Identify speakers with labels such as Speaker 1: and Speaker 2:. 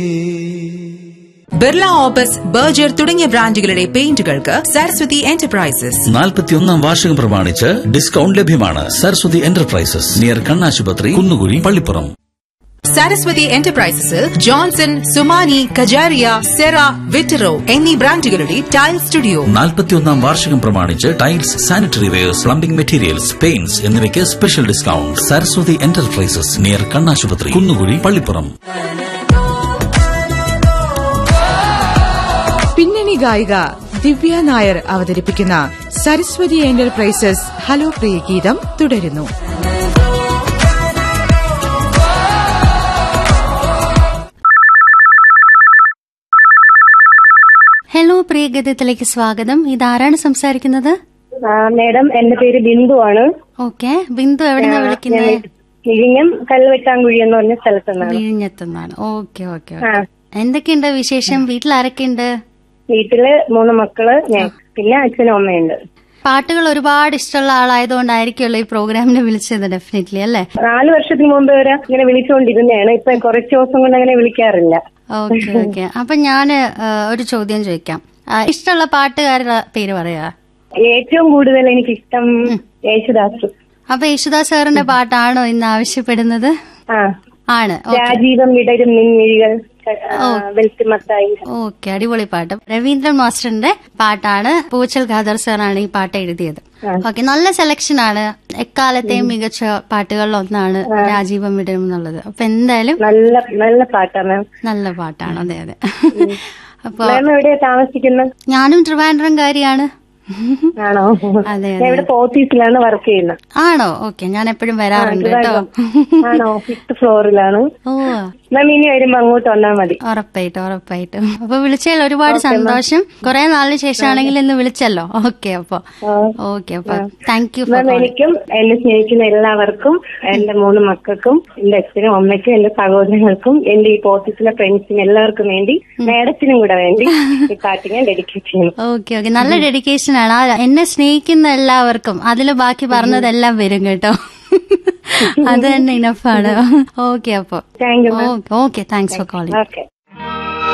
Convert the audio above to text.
Speaker 1: Birla opus Berger തുടങ്ങിയ ബ്രാൻഡുകളുടെ പെയിന്റുകൾക്ക് Saraswati enterprises
Speaker 2: നാൽപ്പത്തിയൊന്നാം വാർഷികം പ്രമാണിച്ച് ഡിസ്കൗണ്ട് ലഭ്യമാണ് സരസ്വതി എന്റർപ്രൈസസ് നിയർ കണ്ണാശുപത്രി കുന്നുകുഴി പള്ളിപ്പുറം
Speaker 1: സരസ്വതി എന്റർപ്രൈസസിൽ ജോൺസൺ സുമാനി കജാരിയ സെറ വിറ്ററോ എന്നീ ബ്രാൻഡുകളുടെ ടൈൽ സ്റ്റുഡിയോ
Speaker 2: നാൽപ്പത്തിയൊന്നാം വാർഷികം പ്രമാണിച്ച് tiles sanitary wares plumbing materials paints എന്നിവയ്ക്ക് special discount Saraswati enterprises near കണ്ണാശുപത്രി കുന്നുകുഴി പള്ളിപ്പുറം
Speaker 3: പിന്നണി ഗായിക ദിവ്യ നായർ അവതരിപ്പിക്കുന്ന സരസ്വതി എന്റർപ്രൈസസ് ഹലോ പ്രിയ ഗീതം തുടരുന്നു
Speaker 4: ഹലോ പ്രിയഗീതത്തിലേക്ക് സ്വാഗതം ഇതാരാണ് സംസാരിക്കുന്നത്
Speaker 5: ആ, മേഡം എന്റെ പേര് ബിന്ദു ആണ്
Speaker 4: ഓക്കെ ബിന്ദു എവിടെന്നാ വിളിക്കുന്നത്
Speaker 5: ഇഴിഞ്ഞം കല്ലുവെട്ടാങ്കുഴി എന്ന് പറഞ്ഞ സ്ഥലത്ത് നിന്നാണ്
Speaker 4: വിഴിഞ്ഞത്തുനിന്നാണ് ഓക്കെ ഓക്കെ
Speaker 5: ആ.
Speaker 4: എന്തൊക്കെയുണ്ട് വിശേഷം വീട്ടിൽ ആരൊക്കെയുണ്ട്
Speaker 5: വീട്ടില് മൂന്ന് മക്കള് ഞാൻ പിന്നെ അച്ഛനും അമ്മയുണ്ട്
Speaker 4: പാട്ടുകൾ ഒരുപാട് ഇഷ്ടമുള്ള ആളായതുകൊണ്ടായിരിക്കുമല്ലോ ഈ പ്രോഗ്രാമിന് വിളിച്ചത് ഡെഫിനറ്റ്ലി അല്ലേ
Speaker 5: നാല് വർഷത്തിന് മുമ്പ് വരെ ഇങ്ങനെ വിളിച്ചുകൊണ്ടിരുന്നതാണ് ഇപ്പൊ കുറച്ച് ദിവസം കൊണ്ട് അങ്ങനെ വിളിക്കാറില്ല
Speaker 4: ഓക്കെ ഓക്കെ അപ്പൊ ഞാന് ആ, ഒരു ചോദ്യം ചോദിക്കാം ആ, ഇഷ്ടമുള്ള പാട്ടുകാരുടെ പേര് പറയാ
Speaker 5: ഏറ്റവും കൂടുതൽ എനിക്ക് ഇഷ്ടം യേശുദാസ്
Speaker 4: അപ്പൊ യേശുദാസ് സാറിന്റെ പാട്ടാണോ ഇന്ന് ആവശ്യപ്പെടുന്നത്
Speaker 5: ആ
Speaker 4: ആണ് ഓക്കെ
Speaker 5: രാജീവം വിടരും നിൻമിഴികൾ വെൽത്തിമത്തായി
Speaker 4: ഓക്കെ അടിപൊളി പാട്ട് രവീന്ദ്രൻ മാസ്റ്ററിന്റെ പാട്ടാണ് പൂച്ചൽ ഖാദർ സാറാണ് ഈ പാട്ട് എഴുതിയത് ഓക്കെ നല്ല സെലക്ഷൻ ആണ് എക്കാലത്തെയും മികച്ച പാട്ടുകളിൽ ഒന്നാണ് രാജീവം വിടരും എന്നുള്ളത് അപ്പൊ എന്തായാലും
Speaker 5: നല്ല നല്ല പാട്ടാ മാം
Speaker 4: നല്ല പാട്ടാണ് അതെ അതെ അപ്പൊ
Speaker 5: മാം എവിടെയാ താമസിക്കുന്നത്
Speaker 4: ഞാനും ട്രിവാൻഡ്രംകാരിയാണ്
Speaker 5: ആണോ
Speaker 4: അതെ
Speaker 5: ഞാൻ ഇവിടെ ഓഫീസിലാണ് വർക്ക് ചെയ്യുന്നത്
Speaker 4: ആണോ ഓക്കെ ഞാൻ എപ്പോഴും വരാറുണ്ട് കേട്ടോ
Speaker 5: ആണോ ഫിഫ്ത് ഫ്ലോറിലാണ്
Speaker 4: ഓ
Speaker 5: മാം ഇനി വരുമ്പോ അങ്ങോട്ട് വന്നാൽ മതി
Speaker 4: ഉറപ്പായിട്ടും ഉറപ്പായിട്ടും അപ്പൊ വിളിച്ചതിൽ ഒരുപാട് സന്തോഷം കുറെ നാളിന് ശേഷമാണെങ്കിൽ ഇന്ന് വിളിച്ചല്ലോ ഓക്കെ അപ്പൊ ഓക്കെ അപ്പൊ താങ്ക് യു ഫോർ
Speaker 5: മാം എനിക്കും എന്നെ സ്നേഹിക്കുന്ന എല്ലാവർക്കും എന്റെ മൂന്ന് മക്കൾക്കും എന്റെ അച്ഛനും അമ്മയ്ക്കും എന്റെ സഹോദരങ്ങൾക്കും എന്റെ ഈ ഓഫീസിലെ ഫ്രണ്ട്സിനും എല്ലാവർക്കും വേണ്ടി മാഡത്തിനും കൂടെ വേണ്ടി ഈ പാട്ട് ഞാൻ ഡെഡിക്കേറ്റ് ചെയ്യുന്നു
Speaker 4: ഓക്കെ ഓക്കെ നല്ല ഡെഡിക്കേഷൻ ആണ് ആ എന്നെ സ്നേഹിക്കുന്ന എല്ലാവർക്കും അതിൽ ബാക്കി പറഞ്ഞതെല്ലാം വരും കേട്ടോ അത് തന്നെ ഇനഫാണ് ഓക്കെ അപ്പൊ
Speaker 5: thank you
Speaker 4: okay thanks for calling
Speaker 5: okay